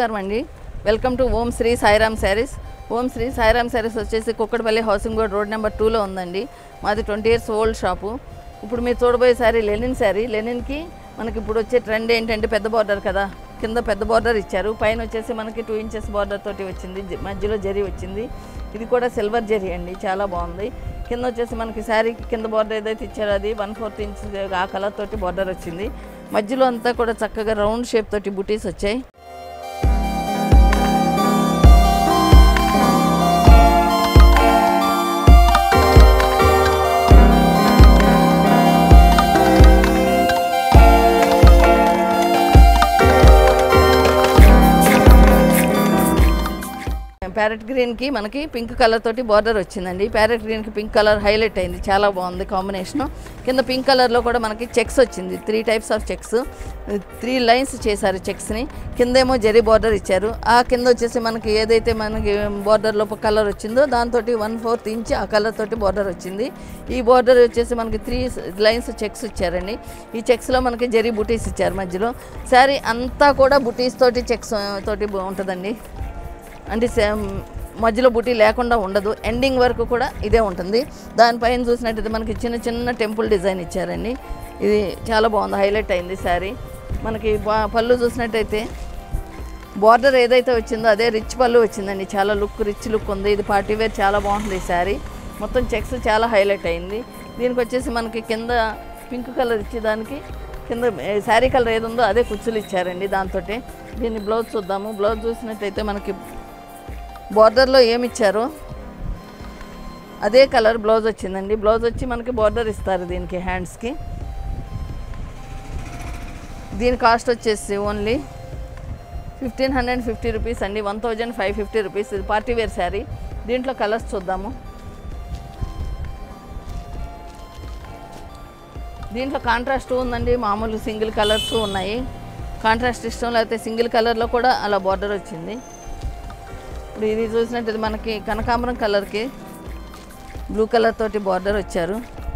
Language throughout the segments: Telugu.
నమస్కారం అండి welcome to Om Shri Sairam sarees Om Shri Sairam sarees వచ్చేసి Kukatpally housing board road number టూలో ఉందండి మాది ట్వంటీ ఇయర్స్ ఓల్డ్ షాపు ఇప్పుడు మీరు చూడబోయే శారీ లెనిన్ శారీ లెనిన్కి మనకి ఇప్పుడు వచ్చే ట్రెండ్ ఏంటంటే పెద్ద బార్డర్ కదా కింద పెద్ద బార్డర్ ఇచ్చారు పైన వచ్చేసి మనకి టూ ఇంచెస్ బార్డర్ తోటి వచ్చింది జ- మధ్యలో జరీ వచ్చింది ఇది కూడా సిల్వర్ జరీ అండి చాలా బాగుంది కింద వచ్చేసి మనకి శారీకి కింద బార్డర్ ఏదైతే ఇచ్చారో అది వన్ ఫోర్త్ ఇంచ్ ఆ కలర్ తోటి బార్డర్ వచ్చింది మధ్యలో అంతా కూడా చక్కగా రౌండ్ షేప్ తోటి బుటీస్ వచ్చాయి ప్యారెట్ గ్రీన్కి మనకి పింక్ కలర్ తోటి బార్డర్ వచ్చిందండి ప్యారెట్ గ్రీన్కి పింక్ కలర్ హైలైట్ అయింది చాలా బాగుంది కాంబినేషన్ కింద పింక్ కలర్లో కూడా మనకి చెక్స్ వచ్చింది three types of checks three lines చేశారు చెక్స్ని కిందేమో జరీ బార్డర్ ఇచ్చారు ఆ కింద వచ్చేసి మనకి ఏదైతే మనకి బార్డర్లో కలర్ వచ్చిందో దాంతో వన్ ఫోర్త్ ఇంచ్ ఆ కలర్ తోటి బార్డర్ వచ్చింది ఈ బార్డర్ వచ్చేసి మనకి త్రీ లైన్స్ చెక్స్ ఇచ్చారండి ఈ చెక్స్లో మనకి జరీ బుటీస్ ఇచ్చారు మధ్యలో శారీ అంతా కూడా బుటీస్ తోటి చెక్స్ తోటి ఉంటుందండి అంటే సేమ్ మధ్యలో బుటీ లేకుండా ఉండదు ఎండింగ్ వరకు కూడా ఇదే ఉంటుంది దానిపైన చూసినట్టయితే మనకి చిన్న చిన్న టెంపుల్ డిజైన్ ఇచ్చారండి ఇది చాలా బాగుంది హైలైట్ అయింది శారీ మనకి బా- పళ్ళు చూసినట్టయితే బార్డర్ ఏదైతే వచ్చిందో అదే రిచ్ పళ్ళు వచ్చిందండి చాలా లుక్ రిచ్ లుక్ ఉంది ఇది పార్టీ వేర్ చాలా బాగుంటుంది ఈ శారీ మొత్తం చెక్స్ చాలా హైలైట్ అయింది దీనికి వచ్చేసి మనకి కింద పింక్ కలర్ ఇచ్చి దానికి కింద ఏ, శారీ కలర్ ఏది ఉందో అదే కుచ్చులు ఇచ్చారండి దాంతో దీన్ని బ్లౌజ్ చూద్దాము బ్లౌజ్ చూసినట్టయితే మనకి బార్డర్లో ఏమి ఇచ్చారో అదే కలర్ బ్లౌజ్ వచ్చిందండి బ్లౌజ్ వచ్చి మనకి బార్డర్ ఇస్తారు దీనికి హ్యాండ్స్కి దీని కాస్ట్ వచ్చేసి only fifteen hundred fifty rupees అండి one thousand five fifty rupees ఇది పార్టీ వేర్ శారీ దీంట్లో కలర్స్ చూద్దాము దీంట్లో కాంట్రాస్ట్ ఉందండి మామూలు సింగిల్ కలర్స్ ఉన్నాయి కాంట్రాస్ట్ ఇష్టం లేకపోతే సింగిల్ కలర్లో కూడా అలా బార్డర్ వచ్చింది ఇప్పుడు ఇది చూసినట్టు మనకి కనకాంబరం కలర్కి బ్లూ కలర్ తోటి బార్డర్ వచ్చారు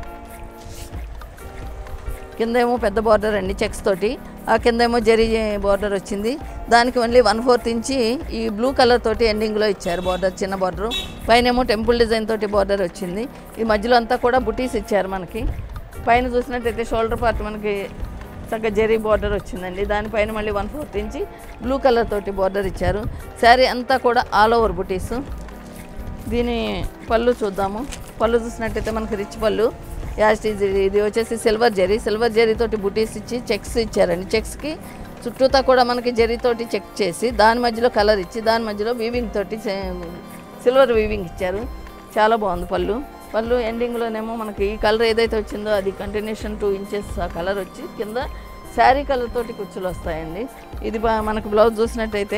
కిందేమో పెద్ద బార్డర్ అండి చెక్స్ తోటి ఆ కిందేమో జరీ బార్డర్ వచ్చింది దానికి ఓన్లీ వన్ ఫోర్త్ ఇంచి ఈ బ్లూ కలర్ తోటి ఎండింగ్లో ఇచ్చారు బార్డర్ చిన్న బార్డర్ పైన ఏమో టెంపుల్ డిజైన్ తోటి బార్డర్ వచ్చింది ఈ మధ్యలో అంతా కూడా బుటీస్ ఇచ్చారు మనకి పైన చూసినట్టయితే షోల్డర్ పార్ట్ మనకి చక్కగా జరీ బార్డర్ వచ్చిందండి దానిపైన మళ్ళీ one fourth inch blue colour తోటి బార్డర్ ఇచ్చారు శారీ అంతా కూడా ఆల్ ఓవర్ బుటీస్ దీని పళ్ళు చూద్దాము పళ్ళు చూసినట్టయితే మనకి రిచ్ పళ్ళు యాస్ట్ ఇది ఇది వచ్చేసి సిల్వర్ జరీ సిల్వర్ జరీ తోటి బుటీస్ ఇచ్చి చెక్స్ ఇచ్చారండి చెక్స్కి చుట్టూతా కూడా మనకి జరీతోటి చెక్ చేసి దాని మధ్యలో కలర్ ఇచ్చి దాని మధ్యలో వీవింగ్ తోటి సిల్వర్ వీవింగ్ ఇచ్చారు చాలా బాగుంది పళ్ళు పళ్ళు ఎండింగ్లోనేమో మనకి ఈ కలర్ ఏదైతే వచ్చిందో అది కంటిన్యూషన్ టూ ఇంచెస్ ఆ కలర్ వచ్చి కింద శారీ కలర్ తోటి కుచ్చులు వస్తాయండి ఇది బా- మనకి బ్లౌజ్ చూసినట్టయితే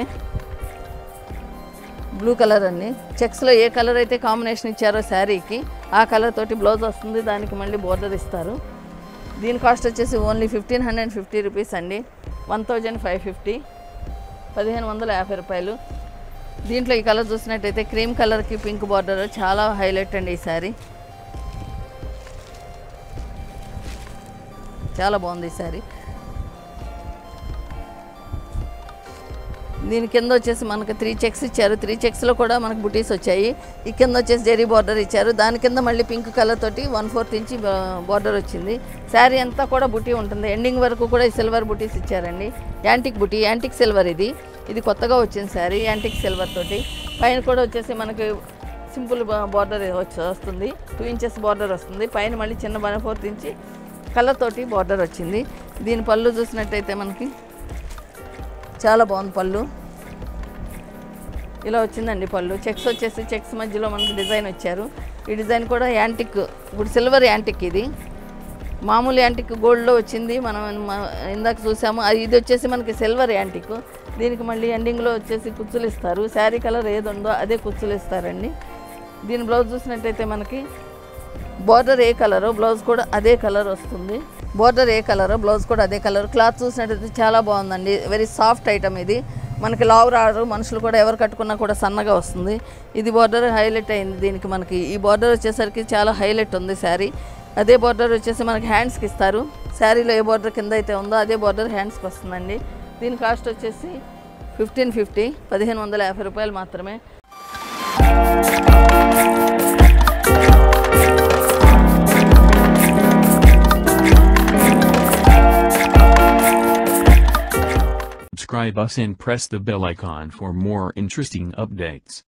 బ్లూ కలర్ అండి చెక్స్లో ఏ కలర్ అయితే కాంబినేషన్ ఇచ్చారో శారీకి ఆ కలర్ తోటి బ్లౌజ్ వస్తుంది దానికి మళ్ళీ బోర్డర్ ఇస్తారు దీని కాస్ట్ వచ్చేసి only fifteen hundred fifty rupees అండి వన్ థౌజండ్ ఫైవ్ ఫిఫ్టీ పదిహేను వందల యాభై రూపాయలు దీంట్లో ఈ కలర్ చూసినట్టయితే క్రీమ్ కలర్కి పింక్ బార్డర్ చాలా హైలైట్ అండి ఈ శారీ చాలా బాగుంది ఈ శారీ దీని కింద వచ్చేసి మనకి త్రీ చెక్స్ ఇచ్చారు త్రీ చెక్స్లో కూడా మనకు బుటీస్ వచ్చాయి ఈ కింద వచ్చేసి జెరీ బార్డర్ ఇచ్చారు దాని కింద మళ్ళీ పింక్ కలర్ తోటి వన్ ఫోర్త్ ఇంచి బార్డర్ వచ్చింది శారీ అంతా కూడా బుటీ ఉంటుంది ఎండింగ్ వరకు కూడా ఈ సిల్వర్ బుటీస్ ఇచ్చారండి యాంటిక్ బుటీ యాంటిక్ సిల్వర్ ఇది ఇది కొత్తగా వచ్చింది శారీ యాంటిక్ సిల్వర్ తోటి పైన కూడా వచ్చేసి మనకి సింపుల్ బార్డర్ వచ్చి వస్తుంది టూ ఇంచెస్ బార్డర్ వస్తుంది పైన మళ్ళీ చిన్న వన్ ఫోర్త్ ఇంచి కలర్ తోటి బార్డర్ వచ్చింది దీని పళ్ళు చూసినట్టయితే మనకి చాలా బాగుంది పళ్ళు ఇలా వచ్చిందండి పళ్ళు చెక్స్ వచ్చేసి చెక్స్ మధ్యలో మనకి డిజైన్ వచ్చారు ఈ డిజైన్ కూడా యాంటిక్ ఇప్పుడు సిల్వర్ యాంటిక్ ఇది మామూలు యాంటిక్ గోల్డ్లో వచ్చింది మనం మ- ఇందాక చూసాము అది ఇది వచ్చేసి మనకి సిల్వర్ యాంటిక్ దీనికి మళ్ళీ ఎండింగ్లో వచ్చేసి కుచ్చులు ఇస్తారు శారీ కలర్ ఏది ఉందో అదే కుచ్చులు ఇస్తారండి దీని బ్లౌజ్ చూసినట్టయితే మనకి బార్డర్ ఏ కలరో బ్లౌజ్ కూడా అదే కలర్ వస్తుంది బార్డర్ ఏ కలరో బ్లౌజ్ కూడా అదే కలర్ క్లాత్ చూసినట్టయితే చాలా బాగుందండి వెరీ సాఫ్ట్ ఐటమ్ ఇది మనకి లావు రాడు మనుషులు కూడా ఎవరు కట్టుకున్నా కూడా సన్నగా వస్తుంది ఇది బార్డర్ హైలైట్ అయింది దీనికి మనకి ఈ బార్డర్ వచ్చేసరికి చాలా హైలైట్ ఉంది శారీ అదే బార్డర్ వచ్చేసి మనకి హ్యాండ్స్కి ఇస్తారు శారీలో ఏ బార్డర్ కింద అయితే ఉందో అదే బార్డర్ హ్యాండ్స్కి వస్తుందండి దీని కాస్ట్ వచ్చేసి ఫిఫ్టీన్ ఫిఫ్టీ పదిహేను వందల యాభై రూపాయలు మాత్రమే Subscribe us and press the bell icon for more interesting updates.